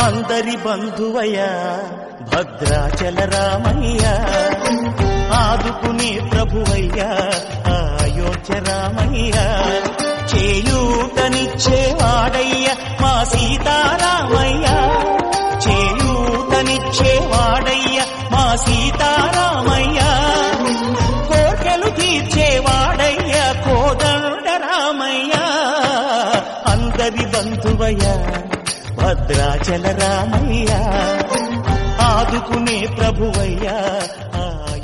అందరి బంధువయ్యా భద్రాచల రామయ్య ఆదుకునే ప్రభువయ్యా అయోధ్య రామయ్య చేయూతనిచ్చేవాడయ్య మా సీతారామయ్య చేయూతనిచ్చేవాడయ్య మా సీతారామయ్య కోర్కెలు తీర్చేవాడయ్య కోదండ రామయ్య అందరి బంధువయ్య భద్రాచల రామయ్య ఆదుకునే ప్రభువయ్య